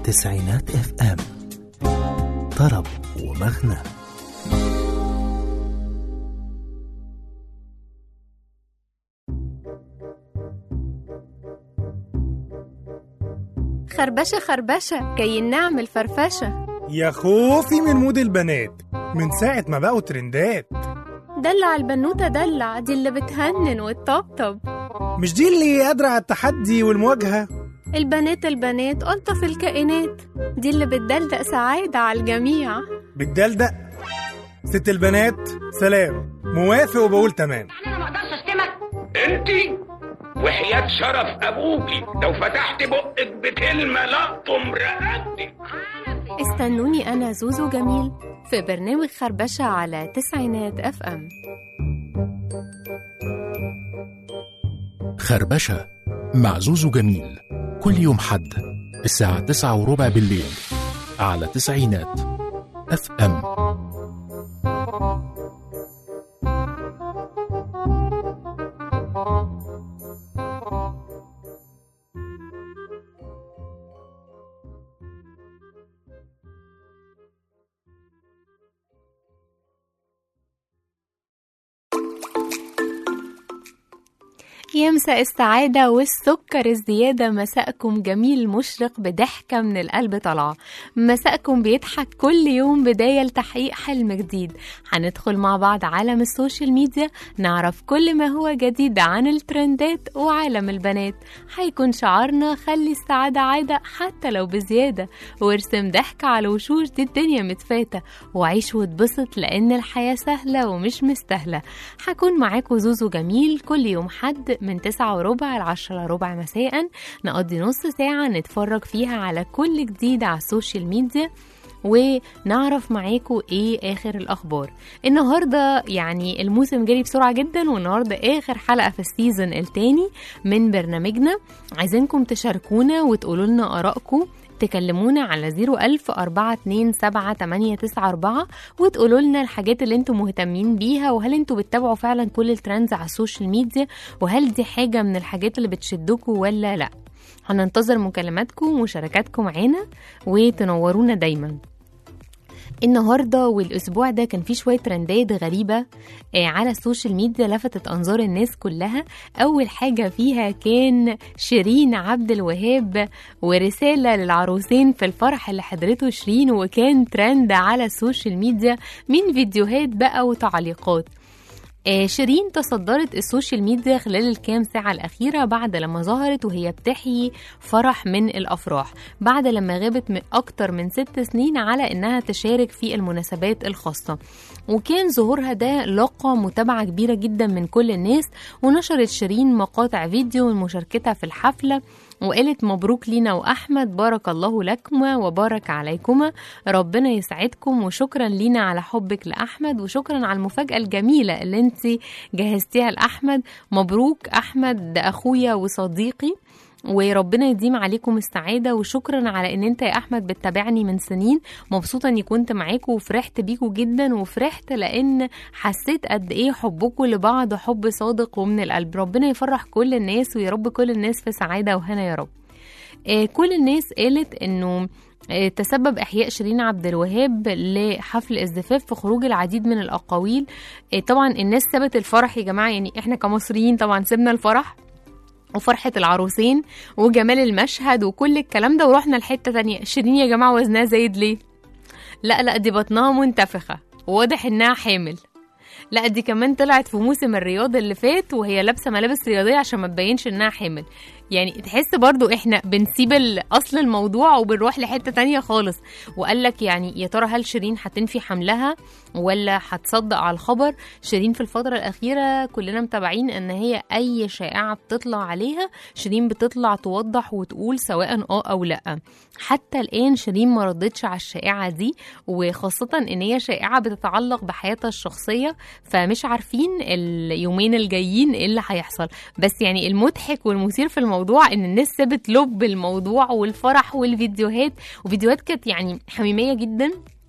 تسعينات اف ام طرب ومغنى خربشة خربشة كي نعمل فرفشة يا خوفي من مود البنات من ساعة ما بقوا ترندات دلع البنوتة دلع دي اللي بتهنن وتطبطب مش دي اللي قادرة على التحدي والمواجهة البنات البنات ألطف الكائنات دي اللي بتدلدق سعادة على الجميع بالدلدق ست البنات سلام موافق وبقول تمام انا ما اقدرش اشتمك انتي وحياة شرف ابوكي لو فتحت بقك بكلمة لقطم رقبتك استنوني أنا زوزو جميل في برنامج خربشة على تسعينات أف أم خربشة مع زوزو جميل كل يوم حد الساعة تسعة وربع بالليل على تسعينات اف ام يا مساء السعادة والسكر الزيادة مساءكم جميل مشرق بضحكة من القلب طالعة مساءكم بيضحك كل يوم بداية لتحقيق حلم جديد هندخل مع بعض عالم السوشيال ميديا نعرف كل ما هو جديد عن الترندات وعالم البنات هيكون شعارنا خلي السعادة عادة حتى لو بزيادة وارسم ضحك على وشوش دي الدنيا متفاتة وعيش واتبسط لأن الحياة سهلة ومش مستاهلة هكون معاكم زوزو جميل كل يوم حد من تسعة وربع لعشرة ربع مساء نقضي نص ساعة نتفرج فيها على كل جديد على السوشيال ميديا ونعرف معاكم ايه اخر الاخبار النهارده يعني الموسم جري بسرعه جدا والنهارده اخر حلقه في السيزون التاني من برنامجنا عايزينكم تشاركونا وتقولوا لنا ارائكم تكلمونا على 01000 427 وتقولوا لنا الحاجات اللي انتم مهتمين بيها وهل انتم بتتابعوا فعلا كل الترندز على السوشيال ميديا وهل دي حاجة من الحاجات اللي بتشدكم ولا لا هننتظر مكالماتكم ومشاركاتكم معانا وتنورونا دايما النهارده والاسبوع ده كان في شويه ترندات غريبه آه، على السوشيال ميديا لفتت انظار الناس كلها اول حاجه فيها كان شيرين عبد الوهاب ورساله للعروسين في الفرح اللي حضرته شيرين وكان ترند على السوشيال ميديا من فيديوهات بقى وتعليقات آه، شيرين تصدرت السوشيال ميديا خلال الكام ساعة الأخيرة بعد لما ظهرت وهي بتحيي فرح من الأفراح بعد لما غابت من أكتر من ست سنين على إنها تشارك في المناسبات الخاصة وكان ظهورها ده لقى متابعة كبيرة جدا من كل الناس ونشرت شيرين مقاطع فيديو من مشاركتها في الحفلة وقالت مبروك لينا وأحمد بارك الله لكما وبارك عليكما ربنا يسعدكم وشكرا لينا على حبك لأحمد وشكرا على المفاجأة الجميلة اللي انت جهزتيها لأحمد مبروك أحمد ده أخويا وصديقي وربنا يديم عليكم السعادة وشكرا على ان انت يا احمد بتتابعني من سنين مبسوطة اني كنت معاكم وفرحت بيكم جدا وفرحت لان حسيت قد ايه حبكم لبعض حب صادق ومن القلب ربنا يفرح كل الناس ويا رب كل الناس في سعادة وهنا يا رب آه، كل الناس قالت انه آه، تسبب احياء شيرين عبد الوهاب لحفل الزفاف في خروج العديد من الاقاويل آه، طبعا الناس سابت الفرح يا جماعه يعني احنا كمصريين طبعا سيبنا الفرح وفرحة العروسين وجمال المشهد وكل الكلام ده ورحنا لحتة تانية شيرين يا جماعة وزنها زايد ليه؟ لا لا دي بطنها منتفخة وواضح انها حامل لا دي كمان طلعت في موسم الرياض اللي فات وهي لابسة ملابس رياضية عشان ما تبينش انها حامل يعني تحس برضو احنا بنسيب ال- اصل الموضوع وبنروح لحتة تانية خالص وقال لك يعني يا ترى هل شيرين هتنفي حملها ولا هتصدق على الخبر شيرين في الفترة الأخيرة كلنا متابعين ان هي اي شائعة بتطلع عليها شيرين بتطلع توضح وتقول سواء اه او لا حتى الان شيرين ما ردتش على الشائعة دي وخاصة ان هي شائعة بتتعلق بحياتها الشخصية فمش عارفين اليومين الجايين ايه اللي هيحصل بس يعني المضحك والمثير في الموضوع ان الناس سابت لب الموضوع والفرح والفيديوهات وفيديوهات كانت يعني حميمية جدا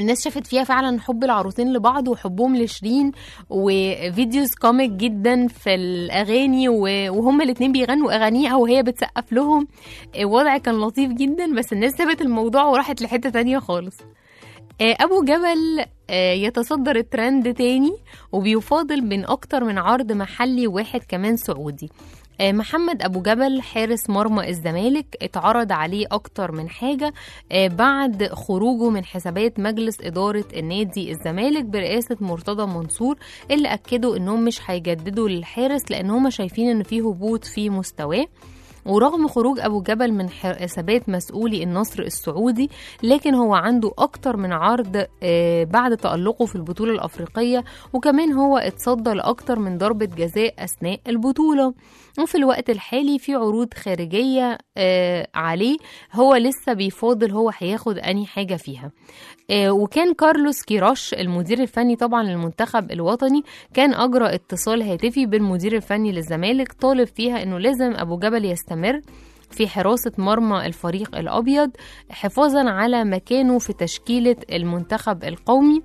الناس شافت فيها فعلا حب العروسين لبعض وحبهم لشيرين وفيديوز كوميك جدا في الاغاني و- وهما الاتنين بيغنوا اغانيها وهي بتسقف لهم الوضع كان لطيف جدا بس الناس سابت الموضوع وراحت لحته تانية خالص آه، ابو جبل آه، يتصدر الترند تاني وبيفاضل بين اكتر من عرض محلي وواحد كمان سعودي آه، محمد ابو جبل حارس مرمى الزمالك اتعرض عليه اكتر من حاجه آه، بعد خروجه من حسابات مجلس اداره النادي الزمالك برئاسه مرتضى منصور اللي اكدوا انهم مش هيجددوا للحارس لان هم شايفين ان في هبوط في مستواه ورغم خروج أبو جبل من حسابات مسؤولي النصر السعودي لكن هو عنده أكتر من عرض آه، بعد تألقه في البطولة الأفريقية وكمان هو اتصدى لأكتر من ضربة جزاء أثناء البطولة وفي الوقت الحالي في عروض خارجية آه، عليه هو لسه بيفاضل هو هياخد أني حاجة فيها آه، وكان كارلوس كيراش المدير الفني طبعا للمنتخب الوطني كان أجرى اتصال هاتفي بالمدير الفني للزمالك طالب فيها أنه لازم أبو جبل يستمر في حراسة مرمى الفريق الأبيض حفاظا على مكانه في تشكيلة المنتخب القومي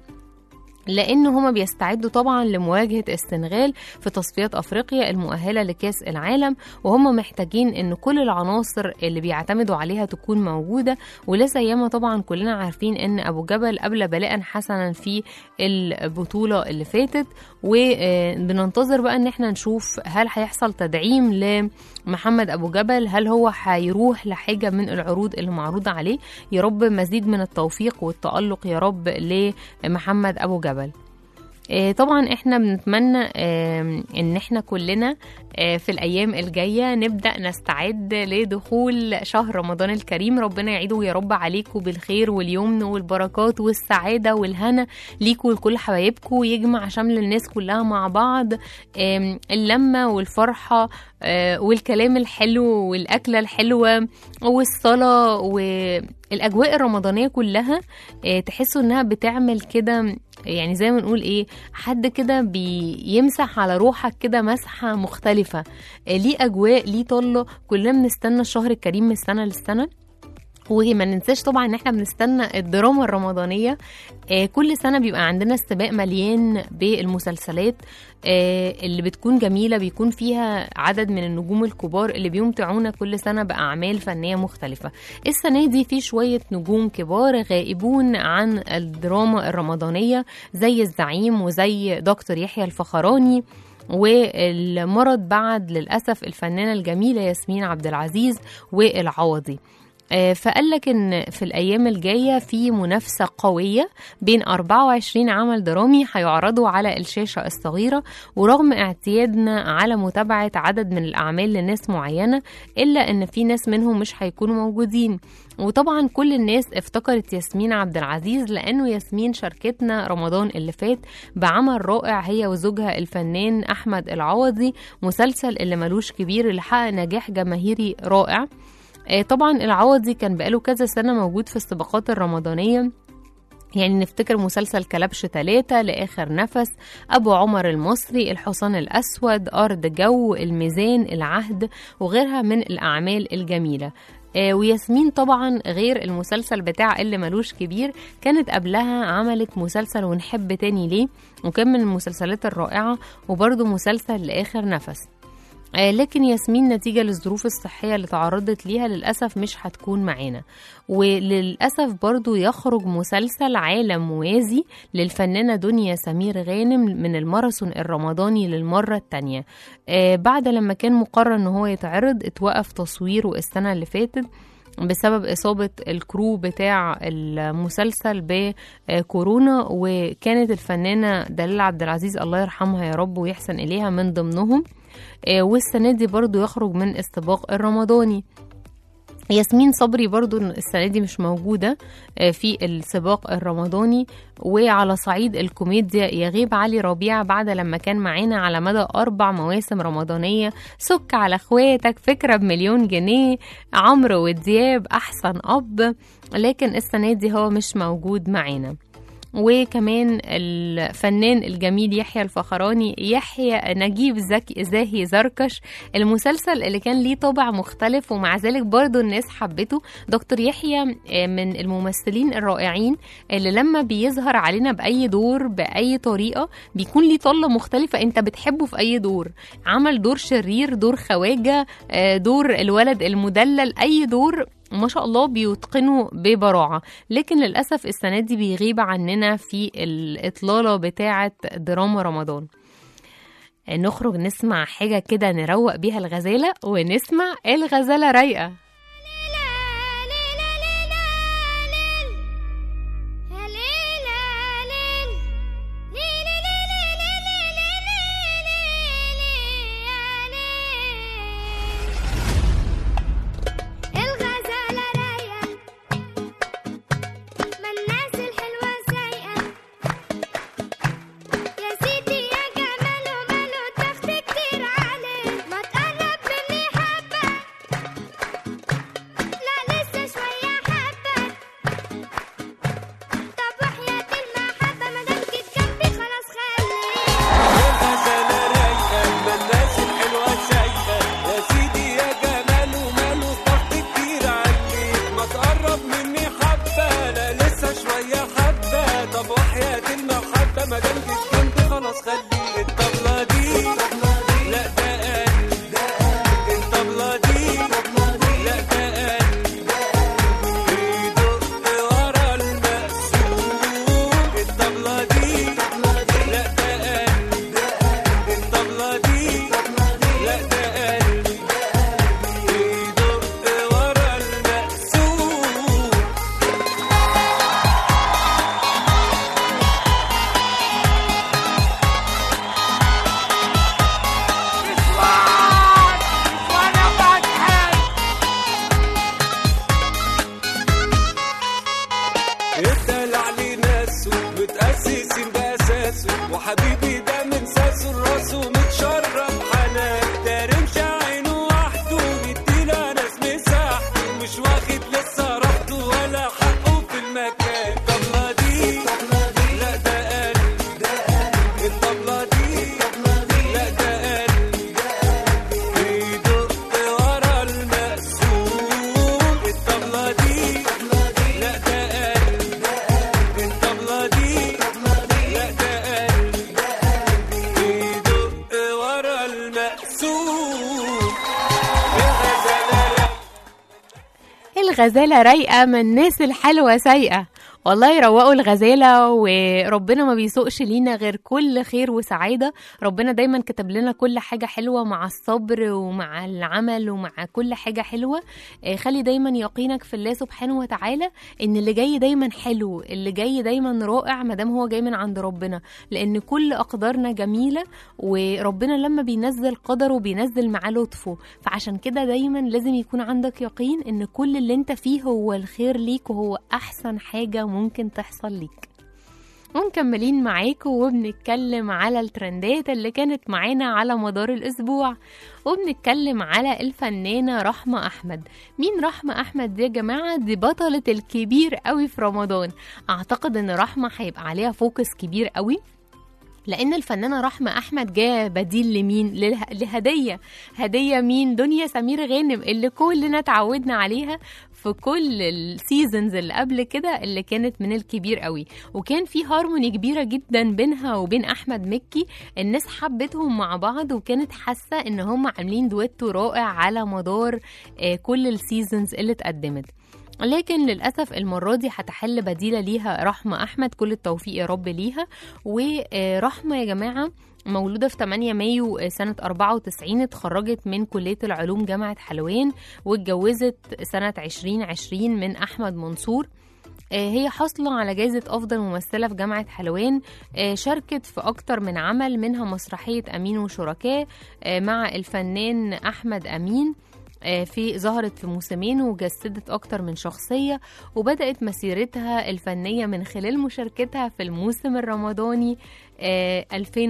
لان هما بيستعدوا طبعا لمواجهه السنغال في تصفيات افريقيا المؤهله لكاس العالم وهم محتاجين ان كل العناصر اللي بيعتمدوا عليها تكون موجوده ولا سيما طبعا كلنا عارفين ان ابو جبل قبل بلاء حسنا في البطوله اللي فاتت وبننتظر بقى ان احنا نشوف هل هيحصل تدعيم لمحمد ابو جبل هل هو هيروح لحاجه من العروض اللي معروضه عليه يا رب مزيد من التوفيق والتالق يا رب لمحمد ابو جبل آه، طبعا احنا بنتمنى آم، ان احنا كلنا آه، في الايام الجايه نبدا نستعد لدخول شهر رمضان الكريم ربنا يعيده يا رب عليكم بالخير واليمن والبركات والسعاده والهنا ليكوا ولكل حبايبكم يجمع شمل الناس كلها مع بعض آم، اللمه والفرحه آه، والكلام الحلو والاكله الحلوه والصلاه والاجواء الرمضانيه كلها آه، تحسوا انها بتعمل كده يعني زي ما نقول ايه حد كده بيمسح على روحك كده مسحه مختلفه آه، ليه اجواء ليه طله كلنا بنستنى الشهر الكريم من السنه للسنه وما ننساش طبعا ان احنا بنستنى الدراما الرمضانيه آه كل سنه بيبقى عندنا استباق مليان بالمسلسلات آه اللي بتكون جميله بيكون فيها عدد من النجوم الكبار اللي بيمتعونا كل سنه باعمال فنيه مختلفه السنه دي في شويه نجوم كبار غائبون عن الدراما الرمضانيه زي الزعيم وزي دكتور يحيى الفخراني والمرض بعد للأسف الفنانة الجميلة ياسمين عبد العزيز والعوضي آه، فقال لك ان في الايام الجايه في منافسه قويه بين 24 عمل درامي هيعرضوا على الشاشه الصغيره ورغم اعتيادنا على متابعه عدد من الاعمال لناس معينه الا ان في ناس منهم مش هيكونوا موجودين وطبعا كل الناس افتكرت ياسمين عبد العزيز لانه ياسمين شاركتنا رمضان اللي فات بعمل رائع هي وزوجها الفنان احمد العوضي مسلسل اللي ملوش كبير اللي حقق نجاح جماهيري رائع آه، طبعا العوضي كان بقاله كذا سنة موجود في السباقات الرمضانية يعني نفتكر مسلسل كلبش ثلاثة لآخر نفس أبو عمر المصري الحصان الأسود أرض جو الميزان العهد وغيرها من الأعمال الجميلة آه، وياسمين طبعا غير المسلسل بتاع اللي ملوش كبير كانت قبلها عملت مسلسل ونحب تاني ليه وكان من المسلسلات الرائعة وبرضه مسلسل لآخر نفس آه، لكن ياسمين نتيجة للظروف الصحية اللي تعرضت ليها للأسف مش هتكون معانا وللأسف برضو يخرج مسلسل عالم موازي للفنانة دنيا سمير غانم من الماراثون الرمضاني للمرة التانية آه، بعد لما كان مقرر ان هو يتعرض اتوقف تصويره السنة اللي فاتت بسبب إصابة الكرو بتاع المسلسل بكورونا وكانت الفنانة دلال عبد العزيز الله يرحمها يا رب ويحسن إليها من ضمنهم آه، والسنة دي برضو يخرج من استباق الرمضاني ياسمين صبري برضو السنة دي مش موجودة آه، في السباق الرمضاني وعلى صعيد الكوميديا يغيب علي ربيع بعد لما كان معانا على مدى أربع مواسم رمضانية سك على اخواتك فكرة بمليون جنيه عمرو ودياب أحسن أب لكن السنة دي هو مش موجود معانا وكمان الفنان الجميل يحيى الفخراني يحيى نجيب زكي زاهي زركش المسلسل اللي كان ليه طابع مختلف ومع ذلك برضو الناس حبته دكتور يحيى آه، من الممثلين الرائعين اللي لما بيظهر علينا بأي دور بأي طريقة بيكون ليه طلة مختلفة انت بتحبه في أي دور عمل دور شرير دور خواجة آه، دور الولد المدلل أي دور ما شاء الله بيتقنوا ببراعة لكن للأسف السنة دي بيغيب عننا في الإطلالة بتاعة دراما رمضان نخرج نسمع حاجة كده نروق بيها الغزالة ونسمع الغزالة رايقة الغزالة رايقة ما الناس الحلوة سايقة يا سيدي يا جمال وماله تخت كتير عليه ما تقرب مني حبة لا لسه شوية حبة طب وحياة المحبة مادام جيت جنبي خلاص خليك الغزالة رايقة ما الناس الحلوة سايقة يا سيدي يا جمال وماله ضغط كتير عليك ما تقرب مني حبة لا لسه شوية حبة طب وحياة المحبة ما دام جيت جنبي خلاص خلي الطبلة دي لا ده قلب الطبلة دي لا ده قلب بيدق ورا المقسوم الطبلة دي لا ده قلب الطبلة دي لا ده قلبي بيدق ورا المقسوم الدلع لي ناسه متأسسين بأساسه وحبيبي ده من ساسه لراسه متشرب حنان ده رمش عينه وحده مديله ناس مساحته مش واخد لسه راحته ولا حقه في المكان الطبلة دي لا ده قلبي الطبلة دي لا ده قلبي بيدق ورا المقسوم الطبلة دي لا ده قلبي الطبلة دي لا ده قلبي بيدق ورا المقسوم الغزالة الغزالة رايقة من الناس الحلوة سايقة والله يروقوا الغزالة وربنا ما بيسوقش لينا غير كل خير وسعادة ربنا دايما كتب لنا كل حاجة حلوة مع الصبر ومع العمل ومع كل حاجة حلوة آه، خلي دايما يقينك في الله سبحانه وتعالى ان اللي جاي دايما حلو اللي جاي دايما رائع ما دام هو جاي من عند ربنا لان كل اقدارنا جميلة وربنا لما بينزل قدره بينزل معاه لطفه فعشان كده دايما لازم يكون عندك يقين ان كل اللي انت فيه هو الخير ليك وهو احسن حاجة ممكن تحصل ليك ومكملين معاكم وبنتكلم على الترندات اللي كانت معانا على مدار الأسبوع وبنتكلم على الفنانة رحمة أحمد مين رحمة أحمد دي يا جماعة دي بطلة الكبير قوي في رمضان أعتقد إن رحمة هيبقى عليها فوكس كبير قوي لان الفنانه رحمه احمد جايه بديل لمين لله- لهديه هديه مين دنيا سمير غانم اللي كلنا اتعودنا عليها في كل السيزونز اللي قبل كده اللي كانت من الكبير قوي وكان في هارموني كبيره جدا بينها وبين احمد مكي الناس حبتهم مع بعض وكانت حاسه ان هم عاملين دويتو رائع على مدار آه، كل السيزونز اللي اتقدمت لكن للأسف المرة دي هتحل بديلة ليها رحمة أحمد كل التوفيق يا رب ليها ورحمة يا جماعة مولودة في 8 مايو سنة 94 اتخرجت من كلية العلوم جامعة حلوان واتجوزت سنة 2020 من أحمد منصور آه، هي حاصلة على جائزة أفضل ممثلة في جامعة حلوان آه، شاركت في أكتر من عمل منها مسرحية أمين وشركاه آه، مع الفنان أحمد أمين آه، في ظهرت في موسمين وجسدت أكتر من شخصية وبدأت مسيرتها الفنية من خلال مشاركتها في الموسم الرمضاني آه،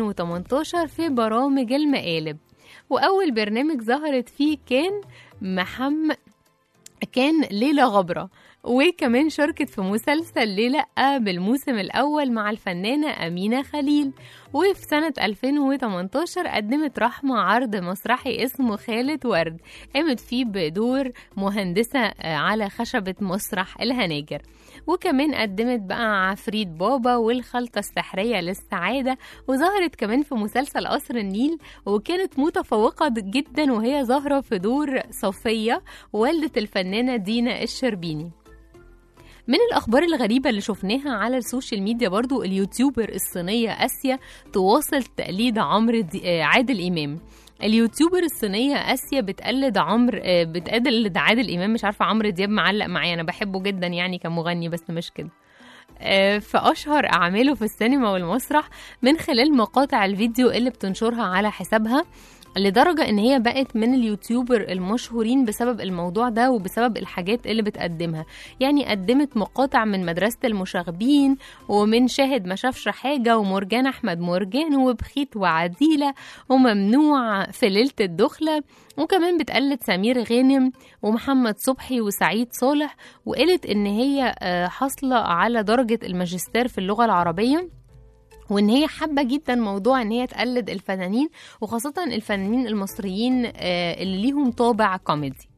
2018 في برامج المقالب وأول برنامج ظهرت فيه كان محمد كان ليلة غبرة وكمان شاركت في مسلسل ليه لأ بالموسم الأول مع الفنانة أمينة خليل وفي سنة 2018 قدمت رحمة عرض مسرحي اسمه خالة ورد قامت فيه بدور مهندسة آه، على خشبة مسرح الهناجر وكمان قدمت بقى عفريت بابا والخلطة السحرية للسعادة وظهرت كمان في مسلسل قصر النيل وكانت متفوقة جدا وهي ظاهرة في دور صفية والدة الفنانة دينا الشربيني من الأخبار الغريبة اللي شفناها على السوشيال ميديا برضو اليوتيوبر الصينية آسيا تواصل تقليد عمرو دي... آه، عادل إمام اليوتيوبر الصينية آسيا بتقلد عمرو آه، بتقلد عادل إمام مش عارفة عمرو دياب معلق معايا أنا بحبه جدا يعني كمغني بس مش كده آه، في أشهر أعماله في السينما والمسرح من خلال مقاطع الفيديو اللي بتنشرها على حسابها لدرجة إن هي بقت من اليوتيوبر المشهورين بسبب الموضوع ده وبسبب الحاجات اللي بتقدمها يعني قدمت مقاطع من مدرسة المشاغبين ومن شاهد ما شافش حاجة ومرجان أحمد مرجان وبخيت وعديلة وممنوع في ليلة الدخلة وكمان بتقلد سمير غانم ومحمد صبحي وسعيد صالح وقالت إن هي آه، حاصلة على درجة الماجستير في اللغة العربية وان هي حابه جدا موضوع ان هي تقلد الفنانين وخاصه الفنانين المصريين آه، اللي ليهم طابع كوميدي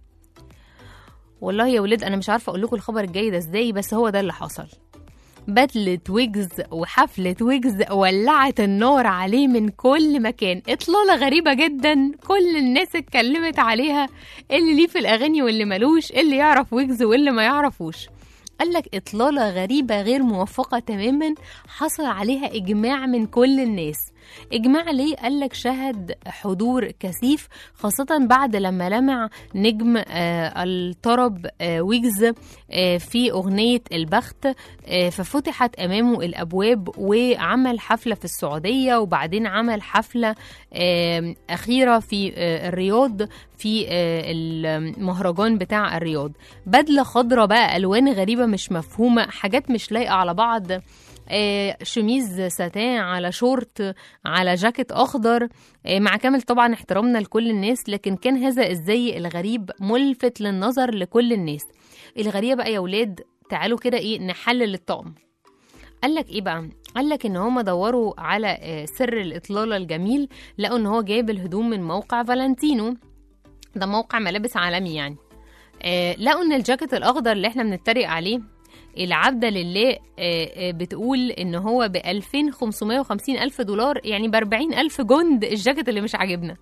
والله يا ولاد انا مش عارفه اقول لكم الخبر الجاي ده ازاي بس هو ده اللي حصل بدلة ويجز وحفلة ويجز ولعت النار عليه من كل مكان إطلالة غريبة جدا كل الناس اتكلمت عليها اللي ليه في الأغاني واللي ملوش اللي يعرف ويجز واللي ما يعرفوش قال لك إطلالة غريبة غير موفقة تماما حصل عليها إجماع من كل الناس إجماع ليه قال لك شهد حضور كثيف خاصة بعد لما لمع نجم آه الطرب آه ويجز آه في أغنية البخت آه ففتحت أمامه الأبواب وعمل حفلة في السعودية وبعدين عمل حفلة آه أخيرة في آه الرياض في آه المهرجان بتاع الرياض بدلة خضرة بقى ألوان غريبة مش مفهومة حاجات مش لايقة على بعض آه، شميز ساتان على شورت على جاكيت اخضر آه، مع كامل طبعا احترامنا لكل الناس لكن كان هذا الزي الغريب ملفت للنظر لكل الناس الغريبه بقى يا ولاد تعالوا كده ايه نحلل الطقم قال لك ايه بقى قال لك ان هم دوروا على آه، سر الاطلاله الجميل لقوا ان هو جايب الهدوم من موقع فالنتينو ده موقع ملابس عالمي يعني آه، لقوا ان الجاكيت الاخضر اللي احنا بنتريق عليه العبدة لله آه، آه، بتقول ان هو ب 2550 الف دولار يعني ب 40 الف جند الجاكيت اللي مش عاجبنا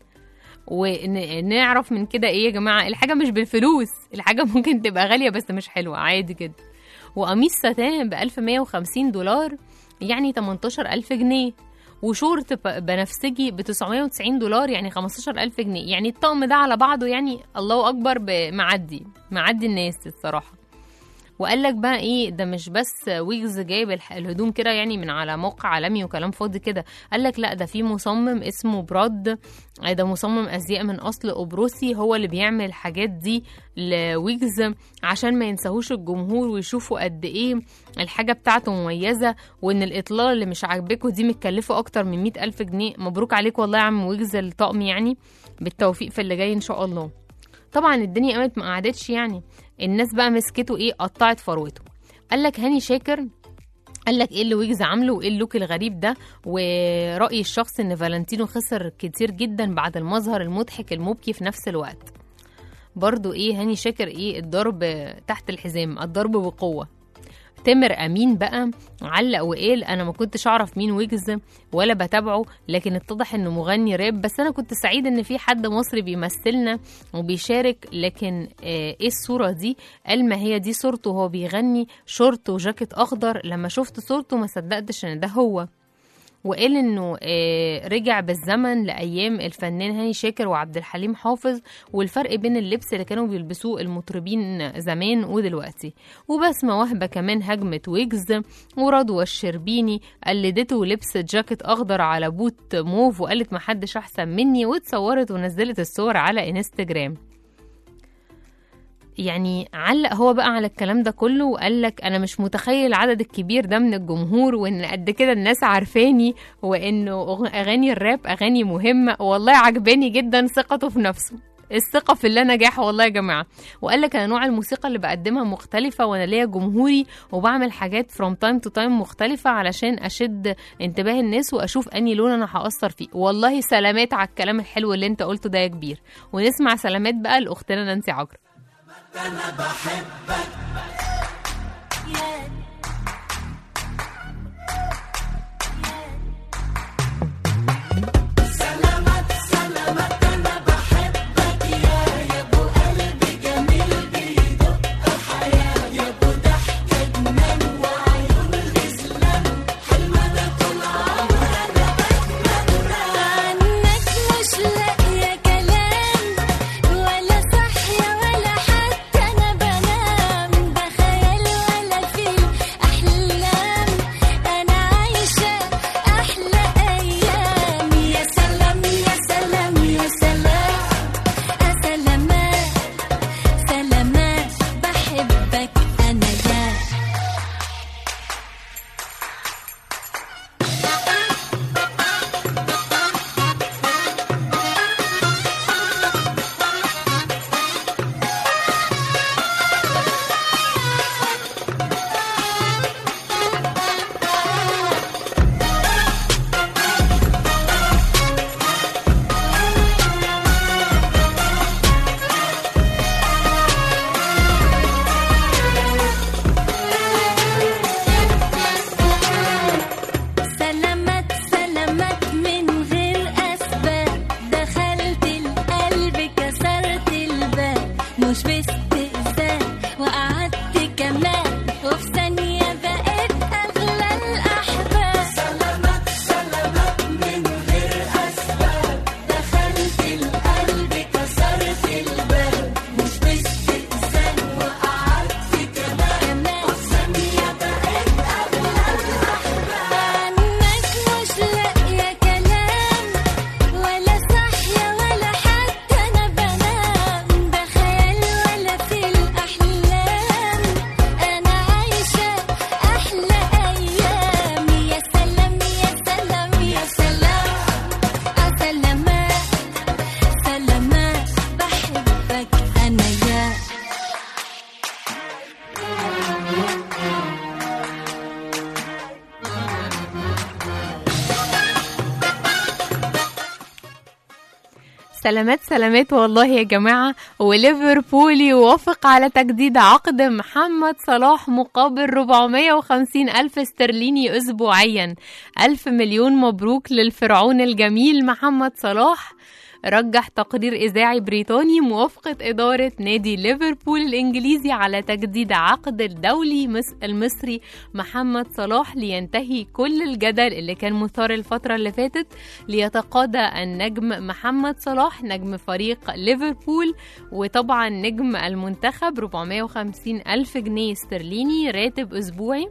ونعرف من كده ايه يا جماعه الحاجه مش بالفلوس الحاجه ممكن تبقى غاليه بس مش حلوه عادي كده وقميص ساتان ب 1150 دولار يعني 18000 جنيه وشورت ب- بنفسجي ب 990 دولار يعني 15000 جنيه يعني الطقم ده على بعضه يعني الله اكبر ب- معدي معدي الناس الصراحه وقال لك بقى ايه ده مش بس ويجز جايب الح- الهدوم كده يعني من على موقع عالمي وكلام فاضي كده قال لك لا ده في مصمم اسمه براد آه، ده مصمم ازياء من اصل قبرصي هو اللي بيعمل الحاجات دي لويجز عشان ما ينساهوش الجمهور ويشوفوا قد ايه الحاجه بتاعته مميزه وان الاطلاله اللي مش عاجباكوا دي متكلفه اكتر من مئة الف جنيه مبروك عليك والله يا عم ويجز الطقم يعني بالتوفيق في اللي جاي ان شاء الله طبعا الدنيا قامت ما قعدتش يعني الناس بقى مسكته ايه قطعت فروته قال لك هاني شاكر قال لك ايه اللي ويجز عامله وايه اللوك الغريب ده ورأيي الشخص ان فالنتينو خسر كتير جدا بعد المظهر المضحك المبكي في نفس الوقت برضو ايه هاني شاكر ايه الضرب تحت الحزام الضرب بقوة تامر امين بقى علق وقال انا ما كنتش اعرف مين ويجز ولا بتابعه لكن اتضح انه مغني راب بس انا كنت سعيد ان في حد مصري بيمثلنا وبيشارك لكن آه ايه الصوره دي قال ما هي دي صورته وهو بيغني شورت وجاكيت اخضر لما شفت صورته ما صدقتش ان ده هو وقال انه آه، رجع بالزمن لايام الفنان هاني شاكر وعبد الحليم حافظ والفرق بين اللبس اللي كانوا بيلبسوه المطربين زمان ودلوقتي وبسمة وهبة كمان هجمت ويجز ورضوى الشربيني قلدته لبس جاكيت اخضر على بوت موف وقالت محدش احسن مني واتصورت ونزلت الصور على انستجرام يعني علق هو بقى على الكلام ده كله وقال لك انا مش متخيل العدد الكبير ده من الجمهور وان قد كده الناس عارفاني وانه أغ- اغاني الراب اغاني مهمه والله عجباني جدا ثقته في نفسه الثقة في الله نجاح والله يا جماعة وقال لك أنا نوع الموسيقى اللي بقدمها مختلفة وأنا ليا جمهوري وبعمل حاجات from time to time مختلفة علشان أشد انتباه الناس وأشوف أني لون أنا هأثر فيه والله سلامات على الكلام الحلو اللي أنت قلته ده يا كبير ونسمع سلامات بقى لأختنا نانسي عجرم عنك مش لاقية كلام ولا صحية ولا حتى أنا بنام ده خيال ولا فيه أحلام أنا عايشة أحلى أيام يا سلام يا سلام يا سلام سلامات سلامات بحبك أنا يا سلامات سلامات من غير أسباب دخلت القلب كسرت الباب مش باستئذان وقعدت كمان وفي ثانية بقيت أغلى الأحباب سلامات سلامات من غير أسباب دخلت القلب كسرت الباب مش باستئذان وقعدت كمان وفي ثانية بقيت أغلى عنك مش لاقية كلام ولا صحية ولا حتى أنا بنام ده خيال ولا في الأحلام أنا عايشة أحلى أيام يا سلام يا سلام يا سلام سلامات سلامات بحبك أنا يا سلامات سلامات والله يا جماعة وليفربول يوافق على تجديد عقد محمد صلاح مقابل 450 ألف استرليني أسبوعيا ألف مليون مبروك للفرعون الجميل محمد صلاح رجح تقرير إذاعي بريطاني موافقة إدارة نادي ليفربول الإنجليزي على تجديد عقد الدولي مس- المصري محمد صلاح لينتهي كل الجدل اللي كان مثار الفترة اللي فاتت ليتقاضى النجم محمد صلاح نجم فريق ليفربول وطبعا نجم المنتخب 450 ألف جنيه استرليني راتب أسبوعي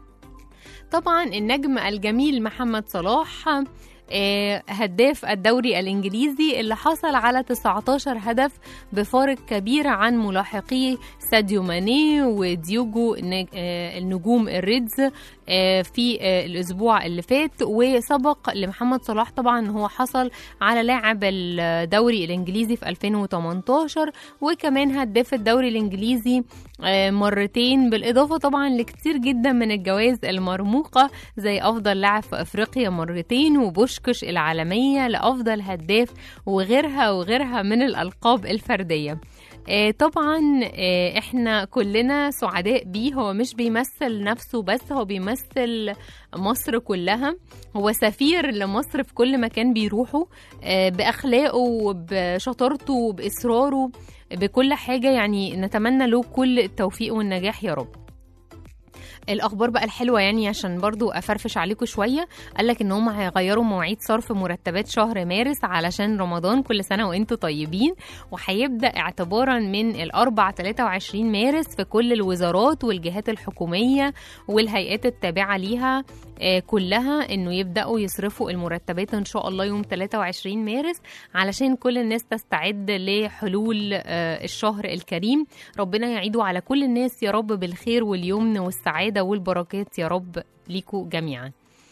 طبعا النجم الجميل محمد صلاح آه، هداف الدوري الإنجليزي اللي حصل على 19 هدف بفارق كبير عن ملاحقيه ساديو ماني وديوجو نج- آه، النجوم الريدز آه، في آه، الأسبوع اللي فات وسبق لمحمد صلاح طبعا إن هو حصل على لاعب الدوري الإنجليزي في 2018 وكمان هداف الدوري الإنجليزي آه، مرتين بالإضافة طبعا لكتير جدا من الجوائز المرموقة زي أفضل لاعب في أفريقيا مرتين وبوشكش العالمية لأفضل هداف وغيرها وغيرها من الألقاب الفردية آه، طبعا آه، احنا كلنا سعداء بيه هو مش بيمثل نفسه بس هو بيمثل مصر كلها هو سفير لمصر في كل مكان بيروحه آه، بأخلاقه بشطارته بإصراره بكل حاجة يعني نتمنى له كل التوفيق والنجاح يا رب الاخبار بقى الحلوه يعني عشان برضو افرفش عليكم شويه قال لك ان هم هيغيروا مواعيد صرف مرتبات شهر مارس علشان رمضان كل سنه وانتم طيبين وهيبدا اعتبارا من الاربع 23 مارس في كل الوزارات والجهات الحكوميه والهيئات التابعه ليها آه، كلها انه يبداوا يصرفوا المرتبات ان شاء الله يوم 23 مارس علشان كل الناس تستعد لحلول آه، الشهر الكريم ربنا يعيده على كل الناس يا رب بالخير واليمن والسعادة والبركات يا رب ليكوا جميعا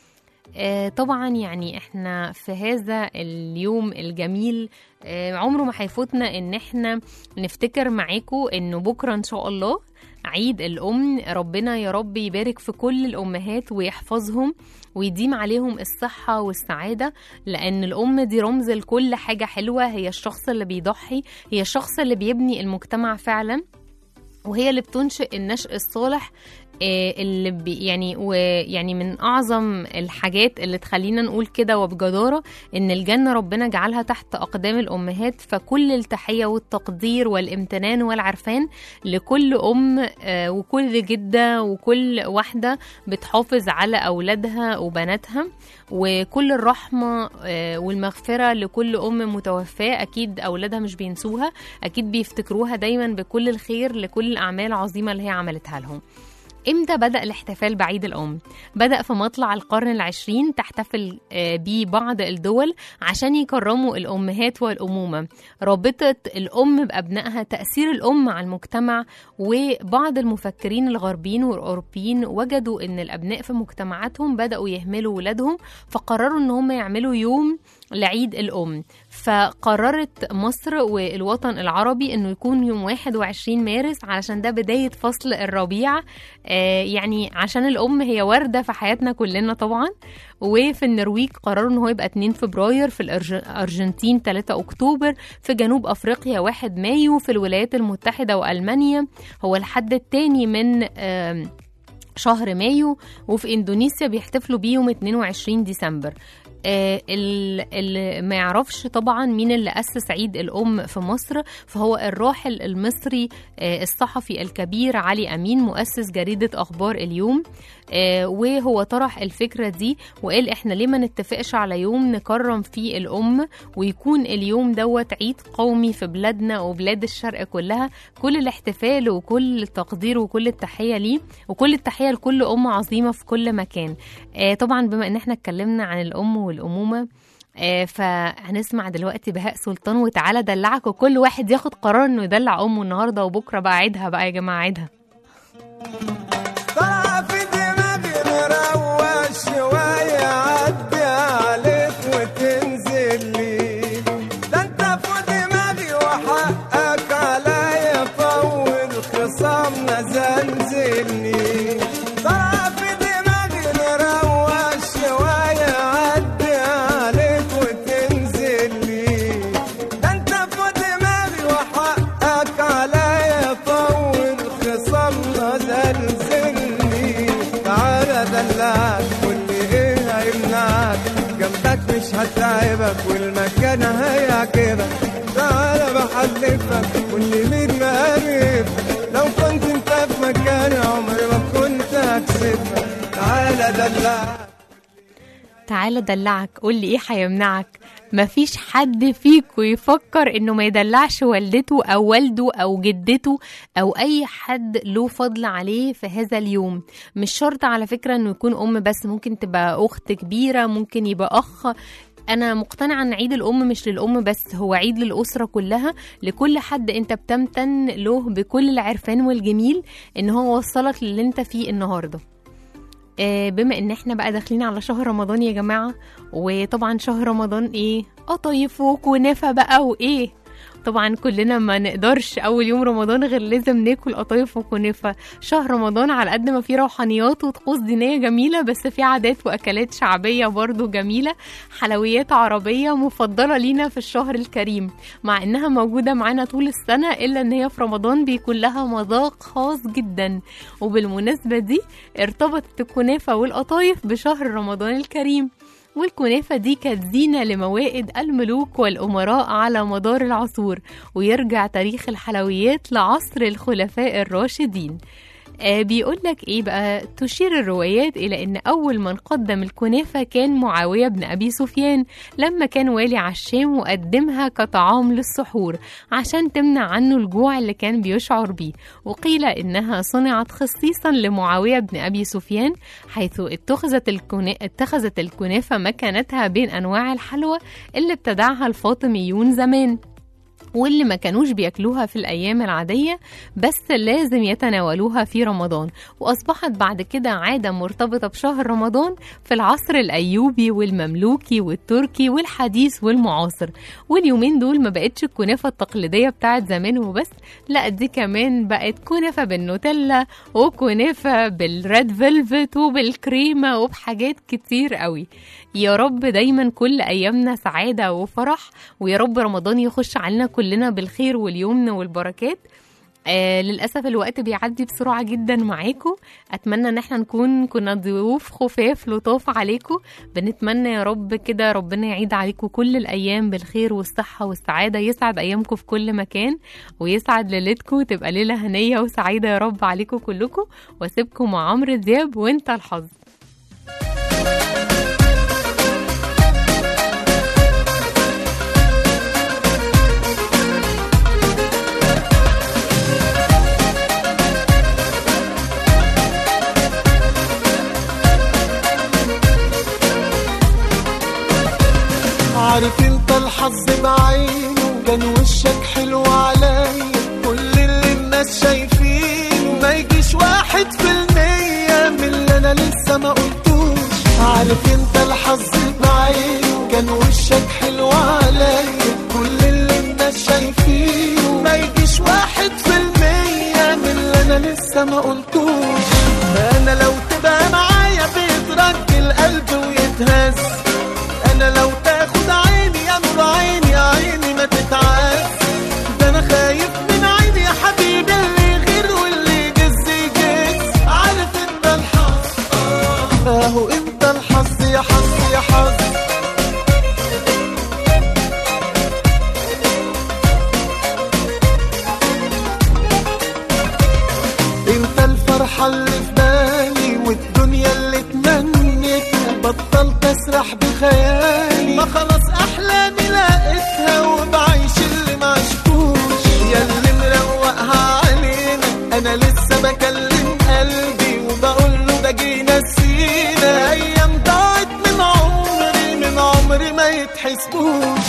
آه، طبعا يعني احنا في هذا اليوم الجميل آه، عمره ما هيفوتنا ان احنا نفتكر معاكم انه بكره ان شاء الله عيد الام ربنا يا رب يبارك في كل الامهات ويحفظهم ويديم عليهم الصحة والسعادة لأن الأم دي رمز لكل حاجة حلوة هي الشخص اللي بيضحي هي الشخص اللي بيبني المجتمع فعلا وهي اللي بتنشئ النشء الصالح آه، اللي بي يعني ويعني من اعظم الحاجات اللي تخلينا نقول كده وبجداره ان الجنه ربنا جعلها تحت اقدام الامهات فكل التحيه والتقدير والامتنان والعرفان لكل ام آه، وكل جده وكل واحده بتحافظ على اولادها وبناتها وكل الرحمه آه، والمغفره لكل ام متوفاه اكيد اولادها مش بينسوها اكيد بيفتكروها دايما بكل الخير لكل الاعمال العظيمه اللي هي عملتها لهم امتى بدأ الاحتفال بعيد الأم؟ بدأ في مطلع القرن العشرين تحتفل آه، بيه بعض الدول عشان يكرموا الأمهات والأمومة رابطة الأم بأبنائها تأثير الأم على المجتمع وبعض المفكرين الغربيين والأوروبيين وجدوا أن الأبناء في مجتمعاتهم بدأوا يهملوا ولادهم فقرروا أن هم يعملوا يوم لعيد الأم فقررت مصر والوطن العربي أنه يكون يوم 21 مارس علشان ده بداية فصل الربيع آه، يعني عشان الأم هي وردة في حياتنا كلنا طبعا وفي النرويج قرروا ان هو يبقى 2 فبراير في الأرج- الارجنتين 3 اكتوبر في جنوب افريقيا 1 مايو في الولايات المتحده والمانيا هو الحد الثاني من آم، شهر مايو وفي اندونيسيا بيحتفلوا بيه يوم 22 ديسمبر آه، ال- اللي ما يعرفش طبعا مين اللي أسس عيد الأم في مصر فهو الراحل المصري آه، الصحفي الكبير علي أمين مؤسس جريدة أخبار اليوم آه، وهو طرح الفكرة دي وقال إحنا ليه ما نتفقش على يوم نكرم فيه الأم ويكون اليوم دوت عيد قومي في بلادنا وبلاد الشرق كلها كل الاحتفال وكل التقدير وكل التحية ليه وكل التحية لكل أم عظيمة في كل مكان آه، طبعا بما إن إحنا اتكلمنا عن الأم والأمومة آه، فهنسمع دلوقتي بهاء سلطان وتعالى دلعك وكل واحد ياخد قرار انه يدلع امه النهارده وبكره بقى عيدها بقى يا جماعه عيدها طلع في دماغي مروق شوية عدي عليك وتنزل لي ده انت في دماغي وحقك عليا طول خصامنا زلزلني طلع في دماغي مروق شوية عدي عليك وتنزل لي ده انت في دماغي وحقك عليا طول خصامنا زلزلني تعالى دلعك واللي ايه هيمنعك جنبك مش هتعبك والمكان هيعجبك تعالى بحلفك واللي مين مقرب لو كنت انت في مكاني عمري ما كنت هكسبك تعالى دلعك تعالى دلعك قول لي ايه هيمنعك مفيش حد فيكو يفكر انه ما يدلعش والدته او والده او جدته او اي حد له فضل عليه في هذا اليوم مش شرط على فكرة انه يكون ام بس ممكن تبقى اخت كبيرة ممكن يبقى اخ انا مقتنعه ان عيد الام مش للام بس هو عيد للاسره كلها لكل حد انت بتمتن له بكل العرفان والجميل ان هو وصلك للي انت فيه النهارده آه، بما ان احنا بقى داخلين على شهر رمضان يا جماعه وطبعا شهر رمضان ايه قطايف وكنافه بقى وايه طبعا كلنا ما نقدرش اول يوم رمضان غير لازم ناكل قطايف وكنافه شهر رمضان على قد ما فيه روحانيات وطقوس دينيه جميله بس في عادات واكلات شعبيه برضو جميله حلويات عربيه مفضله لينا في الشهر الكريم مع انها موجوده معانا طول السنه الا ان هي في رمضان بيكون لها مذاق خاص جدا وبالمناسبه دي ارتبطت الكنافه والقطايف بشهر رمضان الكريم والكنافة دي كانت زينة لموائد الملوك والأمراء على مدار العصور ويرجع تاريخ الحلويات لعصر الخلفاء الراشدين آه بيقول لك ايه بقى تشير الروايات الى ان اول من قدم الكنافه كان معاويه بن ابي سفيان لما كان والي على الشام وقدمها كطعام للسحور عشان تمنع عنه الجوع اللي كان بيشعر بيه وقيل انها صنعت خصيصا لمعاويه بن ابي سفيان حيث اتخذت الكنا... اتخذت الكنافه مكانتها بين انواع الحلوى اللي ابتدعها الفاطميون زمان واللي ما كانوش بياكلوها في الأيام العادية بس لازم يتناولوها في رمضان وأصبحت بعد كده عادة مرتبطة بشهر رمضان في العصر الأيوبي والمملوكي والتركي والحديث والمعاصر واليومين دول ما بقتش الكنافة التقليدية بتاعت زمان وبس لا دي كمان بقت كنافة بالنوتيلا وكنافة بالريد فيلفت وبالكريمة وبحاجات كتير قوي يا رب دايما كل أيامنا سعادة وفرح ويا رب رمضان يخش علينا كلنا بالخير واليمن والبركات آه للأسف الوقت بيعدي بسرعة جدا معاكم أتمنى إن احنا نكون كنا ضيوف خفاف لطاف عليكم بنتمنى يا رب كده ربنا يعيد عليكم كل الأيام بالخير والصحة والسعادة يسعد أيامكم في كل مكان ويسعد ليلتكم تبقى ليلة هنية وسعيدة يا رب عليكم كلكم واسيبكم مع عمرو دياب وانت الحظ عارف انت الحظ بعينه كان وشك حلو عليا كل اللي الناس شايفينه ما يجيش واحد في المية من اللي انا لسه ما قلتوش عارف انت الحظ بعينه كان وشك حلو عليا كل اللي الناس شايفينه ما يجيش واحد في المية من اللي انا لسه ما قلتوش انا لو تبقى معايا بيترك القلب ويتهز انا لو تاخد عيني يا نور عيني يا عيني ما تتعز ده انا خايف من عيني يا حبيبي اللي غير واللي يجز يجز عارف انت الحظ آه، اهو انت الحظ يا حظ يا حظ انت الفرحة اللي في بالي والدنيا اللي تمنيتها بطلت اسرح بخيالي ما خلاص احلامي لقيتها وبعيش اللي ما عشتوش يا اللي مروقها علينا انا لسه بكلم قلبي وبقول له ده جينا سينا ايام ضاعت من عمري من عمري ما يتحسبوش